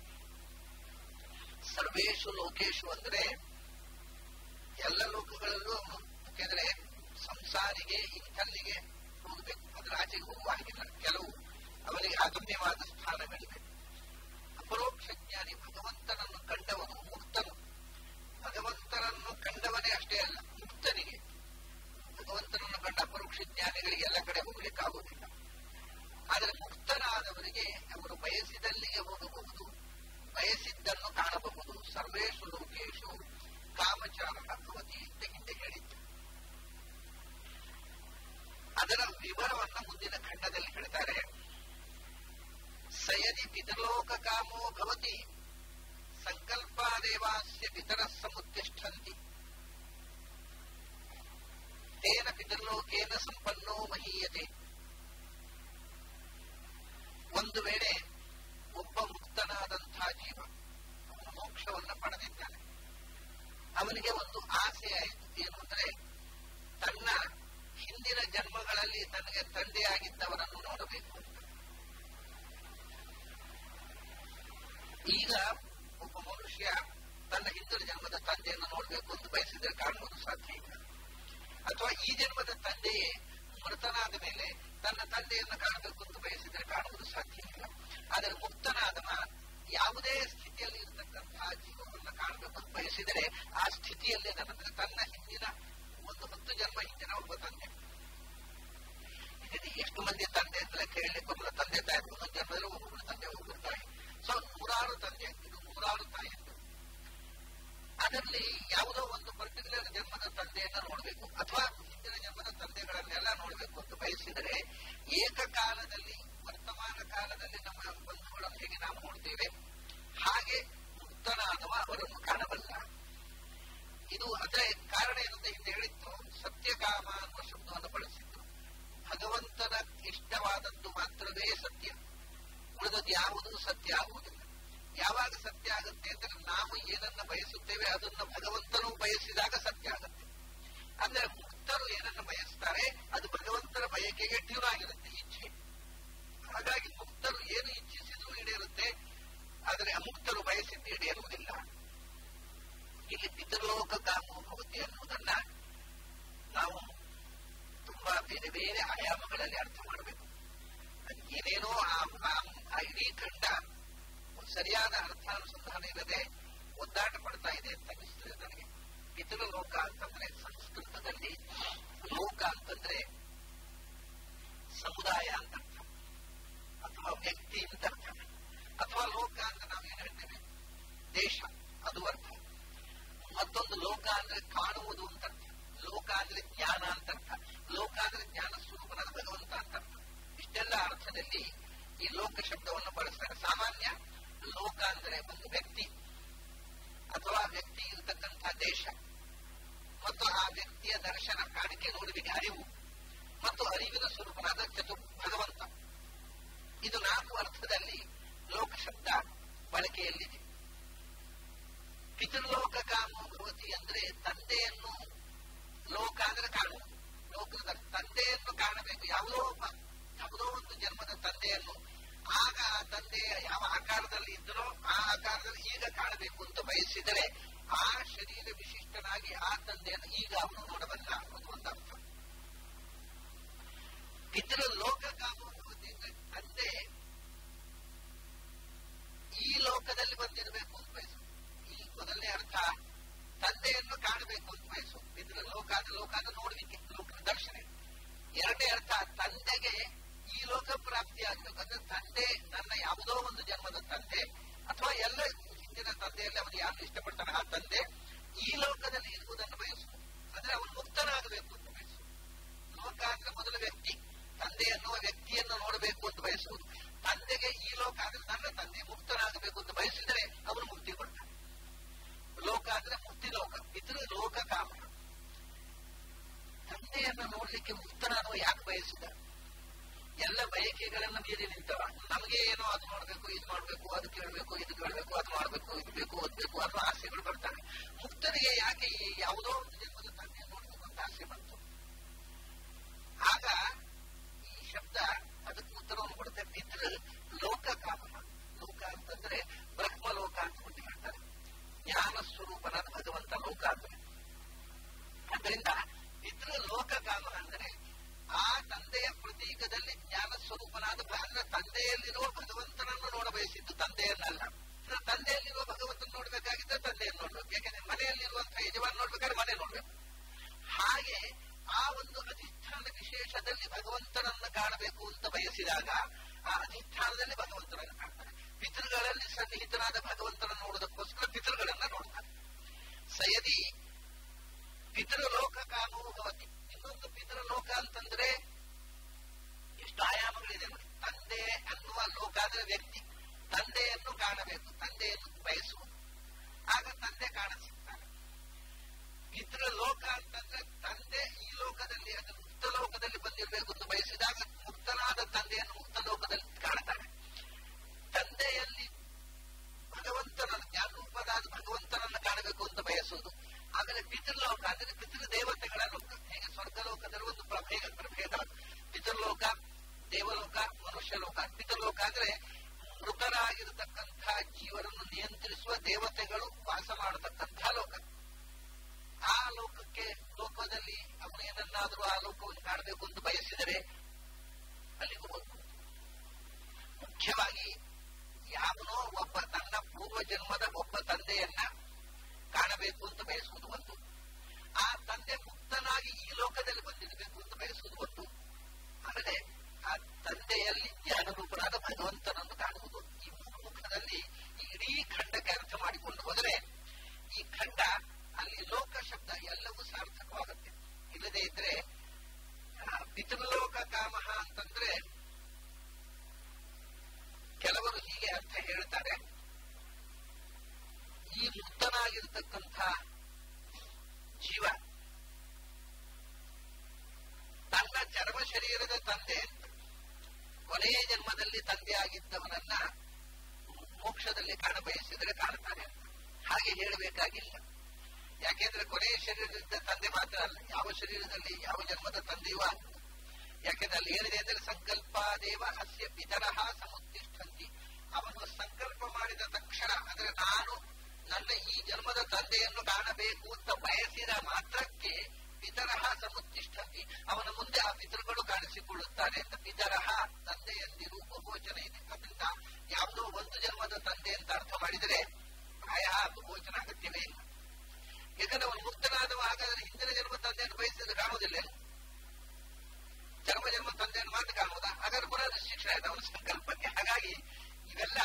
ಸರ್ವೇಶು ಲೋಕೇಶು ಅಂದ್ರೆ ಎಲ್ಲ ಲೋಕಗಳಲ್ಲೂ ಅವನು ಯಾಕೆಂದ್ರೆ ಸಂಸಾರಿಗೆ ಇಂಥಲ್ಲಿಗೆ ಹೋಗಬೇಕು ಅದರ ಆಚೆಗೆ ಹೋಗುವ ಹಾಗಿಲ್ಲ ಕೆಲವು ಅವನಿಗೆ ಅಗಮ್ಯವಾದ ಸ್ಥಾನಗಳಿವೆ ಅಪರೋಕ್ಷ ಜ್ಞಾನಿ ಭಗವಂತನನ್ನು ಕಂಡವನು ಮುಕ್ತನು ಭಗವಂತನನ್ನು ಕಂಡವನೇ ಅಷ್ಟೇ ಅಲ್ಲ ಮುಕ್ತನಿಗೆ ಭಗವಂತನನ್ನು ಕಂಡ ಅಪರೋಕ್ಷ ಜ್ಞಾನಿಗಳಿಗೆ ಎಲ್ಲ ಕಡೆ ಹೋಗ್ಲಿಕ್ಕಾಗುವುದಿಲ್ಲ ಆದರೆ ಮುಕ್ತನಾದವರಿಗೆ ಅವರು ಬಯಸಿದಲ್ಲಿಗೆ ಹೋಗಬಹುದು ಬಯಸಿದ್ದನ್ನು ಕಾಣಬಹುದು ಸರ್ವೇಶು ಲೋಕೇಶು ಕಾಮಚಾರ ಭವತಿ ಅಂತ ಹಿಂದೆ ಹೇಳಿದ್ದು ಅದರ ವಿವರವನ್ನು ಮುಂದಿನ ಖಂಡದಲ್ಲಿ ಹೇಳ್ತಾರೆ ಸಯದಿ ಪಿತೃಲೋಕ ಕಾಮೋ ಭವತಿ ಸಂಕಲ್ಪಾದೇವಾಸ್ಯ ಪಿತರ ಸಮುತ್ತಿಷ್ಠಂತಿ ತೇನ ಪಿತೃಲೋಕೇನ ಸಂಪನ್ನೋ ಮಹೀಯತೆ ಒಂದು ವೇಳೆ ಒಬ್ಬ ಮುಕ್ತನಾದಂತಹ ಜೀವ ಅವನು ಮೋಕ್ಷವನ್ನ ಪಡೆದಿದ್ದಾನೆ ಅವನಿಗೆ ಒಂದು ಆಸೆ ಆಯಿತು ಏನು ಅಂದ್ರೆ ತನ್ನ ಹಿಂದಿನ ಜನ್ಮಗಳಲ್ಲಿ ತನಗೆ ತಂದೆಯಾಗಿದ್ದವರನ್ನು ನೋಡಬೇಕು ಅಂತ ಈಗ ಒಬ್ಬ ಮನುಷ್ಯ ತನ್ನ ಹಿಂದಿನ ಜನ್ಮದ ತಂದೆಯನ್ನು ನೋಡಬೇಕು ಅಂತ ಬಯಸಿದ್ರೆ ಕಾಣುವುದು ಸಾಧ್ಯ ಇಲ್ಲ ಅಥವಾ ಈ ಜನ್ಮದ ತಂದೆಯೇ ಮೃತನಾದ ಮೇಲೆ ತನ್ನ ತಂದೆಯನ್ನು ಕಾಣಬೇಕು ಅಂತ ಬಯಸಿದ್ರೆ ಕಾಣುವುದು ಸಾಧ್ಯ ಇಲ್ಲ ಆದರೆ ಮುಕ್ತನಾದವ ಯಾವುದೇ ಸ್ಥಿತಿಯಲ್ಲಿ ಇರತಕ್ಕಂತಹ ಜೀವವನ್ನು ಕಾಣಬೇಕು ಅಂತ ಬಯಸಿದರೆ ಆ ಸ್ಥಿತಿಯಲ್ಲೇ ನನ್ನ ತನ್ನ ಹಿಂದಿನ ಒಂದು ಹತ್ತು ಜನ್ಮ ಹಿಂದಿನ ಒಬ್ಬ ತಂದೆ ಇದು ಎಷ್ಟು ಮಂದಿ ತಂದೆ ಅಂತ ಲೆಕ್ಕ ಹೇಳಲಿಕ್ಕೆ ಒಬ್ಬರ ತಂದೆ ತಾಯಿ ಒಂದೊಂದು ಜನ್ಮದಲ್ಲಿ ಒಬ್ಬೊಬ್ಬರು ತಂದೆ ಒಬ್ಬರು ತಾಯಿ ಸೊ ನೂರಾರು ತಂದೆ ಇದು ನೂರಾರು ತಾಯಿ ಅಂತ ಅದರಲ್ಲಿ ಯಾವುದೋ ಒಂದು ಪರ್ಟಿಕ್ಯುಲರ್ ಜನ್ಮದ ತಂದೆಯನ್ನ ನೋಡಬೇಕು ಅಥವಾ ಹಿಂದಿನ ಜನ್ಮದ ತಂದೆಗಳನ್ನೆಲ್ಲ ನೋಡಬೇಕು ಅಂತ ಬಯಸಿದರೆ ಏಕಕಾಲದಲ್ಲಿ ವರ್ತಮಾನ ಕಾಲದಲ್ಲಿ ನಮ್ಮ ಬಂಧುಗಳನ್ನು ಹೇಗೆ ನಾವು ನೋಡ್ತೇವೆ ಹಾಗೆ ಮುಕ್ತನಾದವ ಅವರನ್ನು ಕಾಣಬಲ್ಲ ಇದು ಅಂದ್ರೆ ಕಾರಣ ಏನಂತ ಹಿಂದೆ ಹೇಳಿತ್ತು ಸತ್ಯಕಾಮ ಅನ್ನುವ ಶಬ್ದವನ್ನು ಬಳಸಿದ್ರು ಭಗವಂತನ ಇಷ್ಟವಾದದ್ದು ಮಾತ್ರವೇ ಸತ್ಯ ಉಳಿದದ್ದು ಯಾವುದೂ ಸತ್ಯ ಆಗುವುದಿಲ್ಲ ಯಾವಾಗ ಸತ್ಯ ಆಗುತ್ತೆ ಅಂದ್ರೆ ನಾವು ಏನನ್ನ ಬಯಸುತ್ತೇವೆ ಅದನ್ನ ಭಗವಂತನು ಬಯಸಿದಾಗ ಸತ್ಯ ಆಗುತ್ತೆ ಅಂದ್ರೆ ಮುಕ್ತರು ಏನನ್ನ ಬಯಸ್ತಾರೆ ಅದು ಭಗವಂತನ ಬಯಕೆಗೆ ಟ್ಯೂನ್ ಆಗಿರುತ್ತೆ ಇಚ್ಛೆ ಹಾಗಾಗಿ ಮುಕ್ತರು ಏನು ಇಚ್ಛಿಸಿದ್ರು ಈಡೇರುತ್ತೆ ಆದರೆ ಅಮುಕ್ತರು ಬಯಸಿದ್ದು ಈಡೇರುವುದಿಲ್ಲ ಇಲ್ಲಿ ಪಿತೃಲೋಕ ಕಾಮೋ ಭವತಿ ಅನ್ನುವುದನ್ನ ನಾವು ತುಂಬಾ ಬೇರೆ ಬೇರೆ ಆಯಾಮಗಳಲ್ಲಿ ಅರ್ಥ ಮಾಡಬೇಕು ಏನೇನೋ ಆ ಇಡೀ ಖಂಡ ಸರಿಯಾದ ಅರ್ಥಾನುಸಂಧಾನ ಇಲ್ಲದೆ ಒದ್ದಾಟ ಪಡ್ತಾ ಇದೆ ಅಂತ ಅನಿಸ್ತದೆ ನನಗೆ ಪಿತೃಲೋಕ ಅಂತಂದ್ರೆ ಸಂಸ್ಕೃತದಲ್ಲಿ ಲೋಕ ಅಂತಂದ್ರೆ ಸಮುದಾಯ ಅಂತ ಅರ್ಥ ಅಥವಾ ವ್ಯಕ್ತಿ ಅಂತ ಅರ್ಥ ಅಥವಾ ಲೋಕ ಅಂತ ನಾವು ಏನು ಹೇಳ್ತೇವೆ ದೇಶ ಅದು ಅರ್ಥ ಮತ್ತೊಂದು ಲೋಕ ಅಂದ್ರೆ ಕಾಣುವುದು ಅಂತ ಅರ್ಥ ಲೋಕ ಅಂದ್ರೆ ಜ್ಞಾನ ಅಂತ ಅರ್ಥ ಲೋಕ ಅಂದ್ರೆ ಜ್ಞಾನ ಸ್ವರೂಪನಾದ ಭಗವಂತ ಅಂತ ಅರ್ಥ ಇಷ್ಟೆಲ್ಲ ಅರ್ಥದಲ್ಲಿ ಈ ಲೋಕ ಶಬ್ದವನ್ನು ಬಳಸ್ತಾರೆ ಸಾಮಾನ್ಯ ಲೋಕ ಅಂದ್ರೆ ಒಂದು ವ್ಯಕ್ತಿ ಅಥವಾ ವ್ಯಕ್ತಿ ಇರತಕ್ಕಂತಹ ದೇಶ ಮತ್ತು ಆ ವ್ಯಕ್ತಿಯ ದರ್ಶನ ಕಾಣಿಕೆ ನೋಡುವಿಕೆ ಅರಿವು ಮತ್ತು ಅರಿವಿನ ಸ್ವರೂಪನಾದ ಚತು ಭಗವಂತ ಇದು ನಾಲ್ಕು ಅರ್ಥದಲ್ಲಿ ಲೋಕ ಶಬ್ದ ಬಳಕೆಯಲ್ಲಿದೆ ಪಿತೃಲೋಕ ಕಾಮೋ ಭವತಿ ಅಂದ್ರೆ ತಂದೆಯನ್ನು ಲೋಕ ಅಂದ್ರೆ ಕಾಣುವುದು ಲೋಕದ ತಂದೆಯನ್ನು ಕಾಣಬೇಕು ಯಾವುದೋ ಒಬ್ಬ ಯಾವುದೋ ಒಂದು ಜನ್ಮದ ತಂದೆಯನ್ನು ಆಗ ಆ ತಂದೆ ಯಾವ ಆಕಾರದಲ್ಲಿ ಇದ್ದರೋ ಆ ಆಕಾರದಲ್ಲಿ ಈಗ ಕಾಣಬೇಕು ಅಂತ ಬಯಸಿದರೆ ಆ ಶರೀರ ವಿಶಿಷ್ಟನಾಗಿ ಆ ತಂದೆಯನ್ನು ಈಗ ಅವನು ನೋಡಬಲ್ಲ ಅನ್ನೋದು ಒಂದು ಅರ್ಥ ಪಿತೃ ಲೋಕ ಕಾಮೋಭವತಿ ಅಂದ್ರೆ ತಂದೆ ಈ ಲೋಕದಲ್ಲಿ ಬಂದಿರಬೇಕು ಅಂತ ಬಯಸು ಈ ಮೊದಲನೇ ಅರ್ಥ ತಂದೆಯನ್ನು ಕಾಣಬೇಕು ಅಂತ ಬಯಸು ಪಿತೃ ಲೋಕ ಅಂದ್ರೆ ಲೋಕ ಅಂದ್ರೆ ನೋಡುವಿಕೆ ಲೋಕದ ದರ್ಶನ ಎರಡನೇ ಅರ್ಥ ತಂದೆಗೆ ಈ ಲೋಕ ಪ್ರಾಪ್ತಿ ಆಗಬೇಕು ಅಂದ್ರೆ ತಂದೆ ನನ್ನ ಯಾವುದೋ ಒಂದು ಜನ್ಮದ ತಂದೆ ಅಥವಾ ಎಲ್ಲ ಹಿಂದಿನ ತಂದೆಯಲ್ಲಿ ಅವನು ಯಾರು ಇಷ್ಟಪಡ್ತಾನೆ ಆ ತಂದೆ ಈ ಲೋಕದಲ್ಲಿ ಇರುವುದನ್ನು ಬಯಸು ಅಂದ್ರೆ ಅವನು ಮುಕ್ತನಾಗಬೇಕು ಅಂತ ಬಯಸು ಲೋಕ ಅಂದ್ರೆ ಮೊದಲ ವ್ಯಕ್ತಿ ತಂದೆ ಅನ್ನುವ ವ್ಯಕ್ತಿಯನ್ನು ನೋಡಬೇಕು ಅಂತ ಬಯಸುವುದು ತಂದೆಗೆ ಈ ಲೋಕ ಅಂದ್ರೆ ನನ್ನ ತಂದೆ ಮುಕ್ತನಾಗಬೇಕು ಅಂತ ಬಯಸಿದರೆ ಅವನು ಮುಕ್ತಿ ಕೊಡ್ತಾನೆ ಲೋಕ ಅಂದ್ರೆ ಮುಕ್ತಿ ಲೋಕ ಇದ್ರ ಲೋಕ ಕಾಮ ತಂದೆಯನ್ನು ನೋಡ್ಲಿಕ್ಕೆ ಮುಕ್ತನಾಗುವ ಯಾಕೆ ಬಯಸಿದ ಎಲ್ಲ ಬಯಕೆಗಳನ್ನ ಮೀರಿ ನಿಂತವ ನಮಗೆ ಏನೋ ಅದು ನೋಡ್ಬೇಕು ಇದು ಮಾಡ್ಬೇಕು ಅದು ಕೇಳಬೇಕು ಇದು ಕೇಳಬೇಕು ಅದು ಮಾಡ್ಬೇಕು ಇದು ಬೇಕು ಓದ್ಬೇಕು ಅನ್ನೋ ಆಸೆಗಳು ಬರ್ತವೆ ಮುಕ್ತನಿಗೆ ಯಾಕೆ ಯಾವುದೋ ಒಂದು ಜನ್ಮದ ತಂದೆ ನೋಡ್ಬೇಕು ಅಂತ ಆಸೆ ಬಂತು ಆಗ ಈ ಶಬ್ದ ಅದಕ್ಕೆ ಉತ್ತರವನ್ನು ಕೊಡುತ್ತೆ ಪಿತೃ ಲೋಕ ಕಾಮ ಲೋಕ ಅಂತಂದ್ರೆ ಬ್ರಹ್ಮ ಲೋಕ ಅಂತ ಒಂದು ಹೇಳ್ತಾರೆ ಜ್ಞಾನ ಸ್ವರೂಪನಾದ ಭಗವಂತ ಲೋಕ ಅಂದ್ರೆ ಅದರಿಂದ ಪಿತೃ ಲೋಕ ಕಾಮ ಅಂದ್ರೆ ಆ ತಂದೆಯ ಪ್ರತೀಕದಲ್ಲಿ ಜ್ಞಾನ ಸ್ವರೂಪನಾದ ಅಂದ್ರೆ ತಂದೆಯಲ್ಲಿರುವ ಭಗವಂತನನ್ನು ನೋಡಬಯಸಿದ್ದು ತಂದೆಯನ್ನಲ್ಲ ತಂದೆಯಲ್ಲಿರುವ ಭಗವಂತನ ನೋಡ್ಬೇಕಾಗಿದ್ದ ತಂದೆಯನ್ನು ನೋಡ್ಬೇಕು ಯಾಕಂದ್ರೆ ಮನೆಯಲ್ಲಿರುವಂತಹ ಯಜಮಾನ್ ನೋಡ್ಬೇಕಾದ್ರೆ ಮನೆ ನೋಡ್ಬೇಕು ಹಾಗೆ ಆ ಒಂದು ಅಧಿಷ್ಠಾನ ವಿಶೇಷದಲ್ಲಿ ಭಗವಂತನನ್ನು ಕಾಣಬೇಕು ಅಂತ ಬಯಸಿದಾಗ ಆ ಅಧಿಷ್ಠಾನದಲ್ಲಿ ಭಗವಂತನನ್ನು ಕಾಣ್ತಾರೆ ಪಿತೃಗಳಲ್ಲಿ ಸನ್ನಿಹಿತನಾದ ಭಗವಂತನನ್ನು ನೋಡೋದಕ್ಕೋಸ್ಕರ ಪಿತೃಗಳನ್ನ ನೋಡ್ತಾರೆ ಸಯದಿ ಪಿತೃಲೋಕ ಕಾಮೋ ಭವತಿ ಇನ್ನೊಂದು ಪಿತೃಲೋಕ ಅಂತಂದ್ರೆ ಎಷ್ಟು ಆಯಾಮಗಳಿದೆ ನೋಡಿ ತಂದೆ ಅನ್ನುವ ಲೋಕ ಅಂದ್ರೆ ವ್ಯಕ್ತಿ ತಂದೆಯನ್ನು ಕಾಣಬೇಕು ತಂದೆಯನ್ನು ಬಯಸುವುದು ಆಗ ತಂದೆ ಕಾಣಿಸುತ್ತಾರೆ ಪಿತೃಲೋಕ ಅಂತಂದ್ರೆ ತಂದೆ ಈ ಲೋಕದಲ್ಲಿ ಅದು ಮುಕ್ತ ಲೋಕದಲ್ಲಿ ಬಂದಿರಬೇಕು ಅಂತ ಬಯಸಿದಾಗ ಮುಕ್ತನಾದ ತಂದೆಯನ್ನು ಮುಕ್ತ ಲೋಕದಲ್ಲಿ ಕಾಣ್ತಾನೆ ತಂದೆಯಲ್ಲಿ ಭಗವಂತನನ್ನು ಜ್ಞಾನರೂಪದಾದ ಭಗವಂತನನ್ನು ಕಾಣಬೇಕು ಅಂತ ಬಯಸುವುದು ಆಮೇಲೆ ಪಿತೃಲೋಕ ಅಂದ್ರೆ ಪಿತೃದೇವತೆಗಳ ಲೋಕ ಹೇಗೆ ಸ್ವರ್ಗಲೋಕದಲ್ಲಿ ಒಂದು ಪ್ರಭೇದ ಪ್ರಭೇದ ಪಿತೃಲೋಕ ದೇವಲೋಕ ಮನುಷ್ಯ ಲೋಕ ಪಿತೃಲೋಕ ಅಂದ್ರೆ ಮೃತರಾಗಿರತಕ್ಕಂತಹ ಜೀವನನ್ನು ನಿಯಂತ್ರಿಸುವ ದೇವತೆಗಳು ವಾಸ ಮಾಡತಕ್ಕಂತಹ ಲೋಕ ಆ ಲೋಕಕ್ಕೆ ಲೋಕದಲ್ಲಿ ಅವನು ಏನನ್ನಾದರೂ ಆ ಲೋಕವನ್ನು ಕಾಣಬೇಕು ಅಂತ ಬಯಸಿದರೆ ಅಲ್ಲಿಗೂ ಹೋಗ್ಬೋದು ಮುಖ್ಯವಾಗಿ ಯಾವನೋ ಒಬ್ಬ ತನ್ನ ಪೂರ್ವ ಜನ್ಮದ ಒಬ್ಬ ತಂದೆಯನ್ನ ಕಾಣಬೇಕು ಅಂತ ಬಯಸುವುದು ಒಂದು ಆ ತಂದೆ ಮುಕ್ತನಾಗಿ ಈ ಲೋಕದಲ್ಲಿ ಬಂದಿರಬೇಕು ಅಂತ ಬಯಸುವುದು ಒಂದು ಆಮೇಲೆ ಆ ತಂದೆಯಲ್ಲಿ ಜ್ಞಾನರೂಪನಾದ ಭಗವಂತನನ್ನು ಕಾಣುವುದು ಈ ಮೂರು ಮುಖದಲ್ಲಿ ಈ ಇಡೀ ಖಂಡಕ್ಕೆ ಅರ್ಥ ಮಾಡಿಕೊಂಡು ಹೋದರೆ ಈ ಖಂಡ ಅಲ್ಲಿ ಲೋಕ ಶಬ್ದ ಎಲ್ಲವೂ ಸಾರ್ಥಕವಾಗುತ್ತೆ ಇಲ್ಲದೆ ಇದ್ರೆ ಪಿತೃಲೋಕ ಕಾಮಹ ಅಂತಂದ್ರೆ ಕೆಲವರು ಹೀಗೆ ಅರ್ಥ ಹೇಳ್ತಾರೆ ಈ ಮುಕ್ತನಾಗಿರ್ತಕ್ಕಂಥ ಜೀವ ತನ್ನ ಚರ್ಮ ಶರೀರದ ತಂದೆ ಅಂತ ಕೊನೆಯ ಜನ್ಮದಲ್ಲಿ ತಂದೆ ಆಗಿದ್ದವನನ್ನ ಮೋಕ್ಷದಲ್ಲಿ ಕಾಣ ಬಯಸಿದರೆ ಕಾಣ್ತಾನೆ ಅಂತ ಹಾಗೆ ಹೇಳಬೇಕಾಗಿಲ್ಲ ಯಾಕೆಂದ್ರೆ ಕೊನೆಯ ಶರೀರದಿಂದ ತಂದೆ ಮಾತ್ರ ಅಲ್ಲ ಯಾವ ಶರೀರದಲ್ಲಿ ಯಾವ ಜನ್ಮದ ತಂದೆಯೂ ಆಗ್ತದೆ ಯಾಕೆಂದ್ರೆ ಅಲ್ಲಿ ಏನಿದೆ ಅಂದ್ರೆ ಸಂಕಲ್ಪ ದೇವ ಅಸ್ಯ ಪಿತರಹ ಸಮುತ್ತಿಷ್ಠಂತಿ ಅವನು ಸಂಕಲ್ಪ ಮಾಡಿದ ತಕ್ಷಣ ಅಂದ್ರೆ ನಾನು ನನ್ನ ಈ ಜನ್ಮದ ತಂದೆಯನ್ನು ಕಾಣಬೇಕು ಅಂತ ಬಯಸಿದ ಮಾತ್ರಕ್ಕೆ ಪಿತರಹ ಸಮುತ್ತಿಷ್ಠಂತಿ ಅವನ ಮುಂದೆ ಆ ಪಿತೃಗಳು ಕಾಣಿಸಿಕೊಳ್ಳುತ್ತಾರೆ ಅಂತ ಪಿತರಹ ತಂದೆಯಂದಿರು ಬಹುವಚನ ಇದೆ ಅದರಿಂದ ಯಾವುದೋ ಒಂದು ಜನ್ಮದ ತಂದೆ ಅಂತ ಅರ್ಥ ಮಾಡಿದರೆ ಪ್ರಾಯ ಬಹುವಚನ ಅಗತ್ಯವೇ ಇಲ್ಲ ಯಾಕಂದ್ರೆ ಅವನು ಮುಕ್ತನಾದವ ಹಾಗಾದ್ರೆ ಹಿಂದಿನ ಜನ್ಮ ತಂದೆಯನ್ನು ಬಯಸಿದ್ರೆ ಕಾಣುವುದಿಲ್ಲ ಜನ್ಮ ಜನ್ಮ ತಂದೆಯನ್ನು ಮಾತ್ರ ಕಾಣುವುದಾ ಹಾಗಾದ್ರೆ ಪುನಃ ಶಿಕ್ಷಣ ಇದೆ ಅವನ ಸಂಕಲ್ಪಕ್ಕೆ ಹಾಗಾಗಿ ಇವೆಲ್ಲ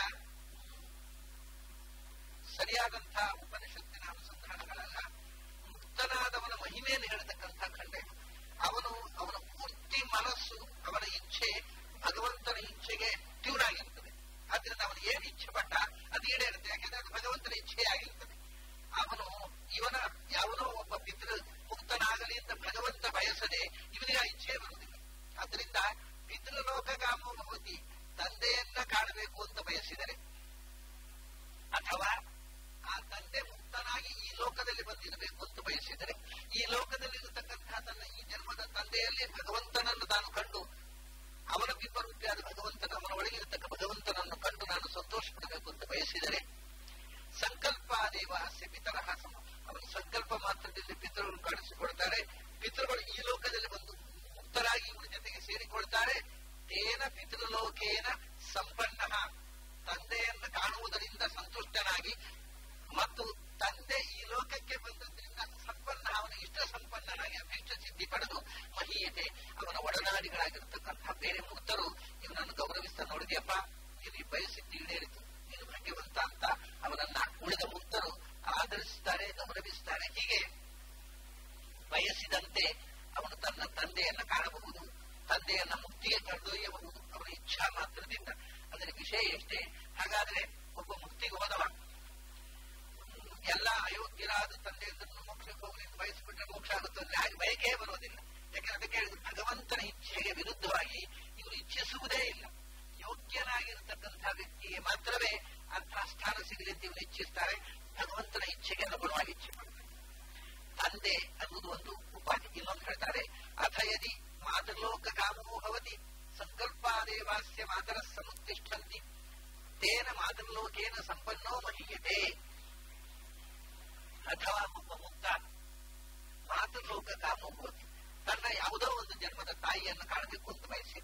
ಸರಿಯಾದಂತಹ ಉಪನಿಷತ್ತಿನ ಅನುಸಂಧಾನಗಳಲ್ಲ ಮುಕ್ತನಾದವನ ಮಹಿಮೆಯನ್ನು ಹೇಳತಕ್ಕಂಥ ಖಂಡ ಇದು ಅವನು ಅವನ ಪೂರ್ತಿ ಮನಸ್ಸು ಅವನ ಇಚ್ಛೆ ಭಗವಂತನ ಇಚ್ಛೆಗೆ ಟ್ಯೂನ್ ಆಗಿರ್ತದೆ ಆದ್ರಿಂದ ಅವನು ಏನು ಇಚ್ಛೆ ಪಟ್ಟ ಅದು ಈಡೇರುತ್ತೆ ಯಾಕೆಂದ್ರೆ ಅದು ಭಗವಂತನ ಇಚ್ಛೆ ಆಗಿರ್ತದೆ ಅವನು ಇವನ ಯಾವನೋ ಒಬ್ಬ ಪಿತೃ ಮುಕ್ತನಾಗಲಿ ಅಂತ ಭಗವಂತ ಬಯಸದೆ ಇವನಿಗೆ ಆ ಇಚ್ಛೆ ಬರುವುದಿಲ್ಲ ಆದ್ರಿಂದ ಪಿತೃಲೋಕ ಕಾಮೋ ಭವತಿ ತಂದೆಯನ್ನ ಕಾಣಬೇಕು ಅಂತ ಬಯಸಿದರೆ ಅಥವಾ ಆ ತಂದೆ ಮುಕ್ತನಾಗಿ ಈ ಲೋಕದಲ್ಲಿ ಬಂದಿರಬೇಕು ಅಂತ ಬಯಸಿದರೆ ಈ ಲೋಕದಲ್ಲಿರತಕ್ಕಂತಹ ತನ್ನ ಈ ಜನ್ಮದ ತಂದೆಯಲ್ಲಿ ಭಗವಂತನನ್ನು ತಾನು ಕಂಡು ಅವನ ಬಿಂಬರೂಪಿಯಾದ ಭಗವಂತನ ಅವನ ಒಳಗಿರತಕ್ಕ ಭಗವಂತನನ್ನು ಕಂಡು ನಾನು ಸಂತೋಷ ಪಡಬೇಕು ಅಂತ ಬಯಸಿದರೆ ಸಂಕಲ್ಪ ದೇವ ಹಾಸ್ಯ ಪಿತರಹ ಸಮ ಅವನ ಸಂಕಲ್ಪ ಮಾತ್ರದಲ್ಲಿ ಪಿತೃಗಳು ಕಾಣಿಸಿಕೊಳ್ತಾರೆ ಪಿತೃಗಳು ಈ ಲೋಕದಲ್ಲಿ ಬಂದು ಮುಕ್ತರಾಗಿ ಇವನ ಜೊತೆಗೆ ಸೇರಿಕೊಳ್ತಾರೆ ತೇನ ಪಿತೃಲೋಕೇನ ಸಂಪನ್ನ ತಂದೆಯನ್ನು ಕಾಣುವುದರಿಂದ ಸಂತುಷ್ಟನಾಗಿ ಮತ್ತು ತಂದೆ ಈ ಲೋಕಕ್ಕೆ ಬಂದದ್ರಿಂದ ಸಂಪನ್ನ ಅವನ ಇಷ್ಟ ಸಂಪನ್ನನಾಗಿ ಅಭೀಷ್ಟ ಸಿದ್ಧಿ ಪಡೆದು ಮಹೀಯತೆ ಅವನ ಒಡನಾಡಿಗಳಾಗಿರ್ತಕ್ಕಂತಹ ಬೇರೆ ಮುಕ್ತರು ಇವನನ್ನು ಗೌರವಿಸ್ತಾ ನೋಡಿದ್ಯಪ್ಪ ನೀನು ಬಯಸಿದ್ದು ಈಡೇರಿತು ನೀನು ಭಾಗ್ಯವಂತ ಅಂತ ಅವನನ್ನ ಉಳಿದ ಮುಕ್ತರು ಆದರಿಸುತ್ತಾರೆ ಗೌರವಿಸುತ್ತಾರೆ ಹೀಗೆ ಬಯಸಿದಂತೆ ಅವನು ತನ್ನ ತಂದೆಯನ್ನ ಕಾಣಬಹುದು ತಂದೆಯನ್ನ ಮುಕ್ತಿಗೆ ಕರೆದೊಯ್ಯಬಹುದು ಅವನ ಇಚ್ಛಾ ಮಾತ್ರದಿಂದ ಅದರ ವಿಷಯ ಎಷ್ಟೇ ಹಾಗಾದ್ರೆ ಒಬ್ಬ ಮುಕ್ತಿಗೆ ಹೋದವ ಎಲ್ಲ ಅಯೋಗ್ಯರಾದ ತಂದೆಯಂದ್ರನ್ನು ಮೋಕ್ಷಕ್ಕೆ ಹೋಗಲಿ ಬಯಸಿಬಿಟ್ರೆ ಮೋಕ್ಷ ಆಗುತ್ತದೆ ಹಾಗೆ ಬಯಕೆ ಬರೋದಿಲ್ಲ ಯಾಕಂದ್ರೆ ಅದಕ್ಕೆ ಹೇಳಿದ್ರು ಭಗವಂತನ ಇಚ್ಛೆಗೆ ವಿರುದ್ಧವಾಗಿ ಇವರು ಇಚ್ಛಿಸುವುದೇ ಇಲ್ಲ ಯೋಗ್ಯನಾಗಿರತಕ್ಕಂತಹ ವ್ಯಕ್ತಿಗೆ ಮಾತ್ರವೇ ಅಂತಹ ಸ್ಥಾನ ಸಿಗಲಿ ಅಂತ ಇವರು ಇಚ್ಛಿಸ್ತಾರೆ ಭಗವಂತನ ಇಚ್ಛೆಗೆ ಅನುಗುಣವಾಗಿ ಇಚ್ಛೆ ಮಾಡ್ತಾರೆ ತಂದೆ ಅನ್ನುವುದು ಒಂದು ಉಪಾಧಿ ಇನ್ನೊಂದು ಹೇಳ್ತಾರೆ ಅಥಯದಿ ಮಾತೃಲೋಕ ಕಾಮೋ ಭವತಿ ಸಂಕಲ್ಪಾದೇವಾಸ್ಯ ಮಾತರ ಸಮುತ್ತಿಷ್ಠಂತಿ ತೇನ ಮಾತೃಲೋಕೇನ ಸಂಪನ್ನೋ ಮಹೀಯತೆ ಅಥವಾ ಒಬ್ಬ ಮುಕ್ತ ಮಾತೃಲೋಕ ಕಾಮೋ ಭವತಿ ತನ್ನ ಯಾವುದೋ ಒಂದು ಜನ್ಮದ ತಾಯಿಯನ್ನು ಕಾಣಬೇಕು ಅಂತ ಬಯಸಿದ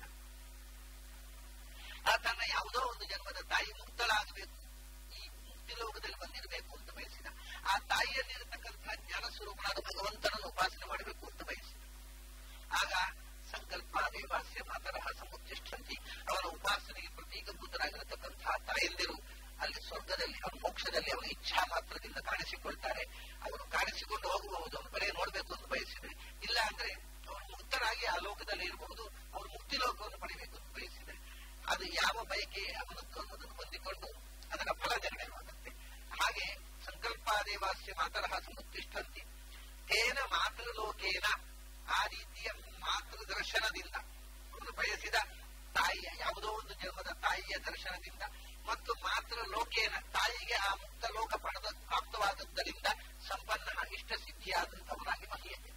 ಆ ತನ್ನ ಯಾವುದೋ ಒಂದು ಜನ್ಮದ ತಾಯಿ ಮುಕ್ತಳಾಗಬೇಕು ಈ ಮುಕ್ತಿ ಲೋಕದಲ್ಲಿ ಬಂದಿರಬೇಕು ಅಂತ ಬಯಸಿದ ಆ ತಾಯಿಯಲ್ಲಿರತಕ್ಕಂತಹ ಜ್ಞಾನ ಸ್ವರೂಪನಾದ ಭಗವಂತನನ್ನು ಉಪಾಸನೆ ಮಾಡಬೇಕು ಅಂತ ಬಯಸಿದ ಆಗ ಸಂಕಲ್ಪ ದೇವಾಸ್ಯ ಮಾತರಹ ಸಮುತ್ತಿಷ್ಠಂತಿ ಅವನ ಉಪಾಸನೆಗೆ ಪ್ರತೀಕಭೂತರಾಗಿರತಕ್ಕಂತಹ ತಾಯಂದಿರು ಅಲ್ಲಿ ಸ್ವರ್ಗದಲ್ಲಿ ಅವನ ಮೋಕ್ಷದಲ್ಲಿ ಅವನ ಇಚ್ಛಾ ಮಾತ್ರದಿಂದ ಕಾಣಿಸಿಕೊಳ್ತಾರೆ ಅವರು ಕಾಣಿಸಿಕೊಂಡು ಹೋಗಬಹುದು ಅವನು ಬರೇ ನೋಡಬೇಕು ಅಂತ ಬಯಸಿದ್ರೆ ಇಲ್ಲ ಅಂದ್ರೆ ಅವರು ಮುಕ್ತರಾಗಿ ಆ ಲೋಕದಲ್ಲಿ ಇರಬಹುದು ಅವರು ಮುಕ್ತಿ ಲೋಕವನ್ನು ಪಡಿಬೇಕು ಅಂತ ಬಯಸಿದ್ರೆ ಅದು ಯಾವ ಬಯಕೆ ಅವನದ್ದು ಅನ್ನೋದನ್ನು ಹೊಂದಿಕೊಂಡು ಅದರ ಫಲ ನಿರ್ಣಯವಾಗುತ್ತೆ ಹಾಗೆ ಸಂಕಲ್ಪಾದೇವಾಸ್ಯ ಮಾತರಹ ಸಮುತ್ತಿಷ್ಠಂತಿ ತೇನ ಮಾತೃಲೋಕೇನ ಆ ರೀತಿಯ ಮಾತೃ ದರ್ಶನದಿಂದ ಅವನು ಬಯಸಿದ ತಾಯಿಯ ಯಾವುದೋ ಒಂದು ಜನ್ಮದ ತಾಯಿಯ ದರ್ಶನದಿಂದ ಮತ್ತು ಮಾತೃ ಲೋಕೇನ ತಾಯಿಗೆ ಆ ಮುಕ್ತ ಲೋಕ ಪಡೆದ ಪ್ರಾಪ್ತವಾದದ್ದರಿಂದ ಸಂಪನ್ನ ಇಷ್ಟ ಸಿದ್ಧಿಯಾದಂಥವನಾಗಿ ಮಹಿಯತೆ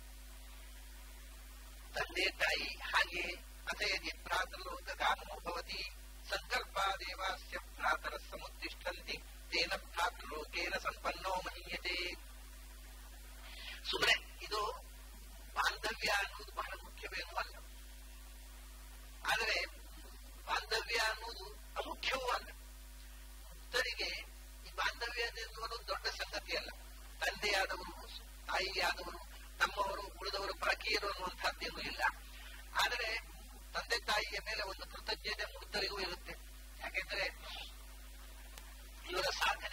ತಂದೆ ತಾಯಿ ಹಾಗೆ ಅಥಯದಿ ಭ್ರಾತೃಲೋಕ ಗಾಮೋ ಭವತಿ ಸಂಕಲ್ಪಾದೇವಾಸ್ಯ ಭ್ರಾತರ ಸಮುತ್ತಿಷ್ಠಂತಿ ತೇನ ಭ್ರಾತೃಲೋಕೇನ ಸಂಪನ್ನೋ ಮಹೀಯತೆ ಸುಮ್ಮನೆ ಇದು ಬಾಂಧವ್ಯ ಅನ್ನುವುದು ಬಹಳ ಮುಖ್ಯವೇನೂ ಅಲ್ಲ ಆದರೆ ಬಾಂಧವ್ಯ ಅನ್ನುವುದು ಅಮುಖ್ಯವೂ ಅಲ್ಲ ಮುಕ್ತರಿಗೆ ಈ ಬಾಂಧವ್ಯ ಅನ್ನುವುದು ದೊಡ್ಡ ಸಂಗತಿ ಅಲ್ಲ ತಂದೆಯಾದವರು ತಾಯಿಯಾದವರು ನಮ್ಮವರು ಉಳಿದವರು ಪರಕೀಯರು ಅನ್ನುವಂಥದ್ದೇನೂ ಇಲ್ಲ ಆದರೆ ತಂದೆ ತಾಯಿಯ ಮೇಲೆ ಒಂದು ಕೃತಜ್ಞತೆ ಮುಕ್ತರಿಗೂ ಇರುತ್ತೆ ಯಾಕೆಂದ್ರೆ ಇವರ ಸಾಧನೆ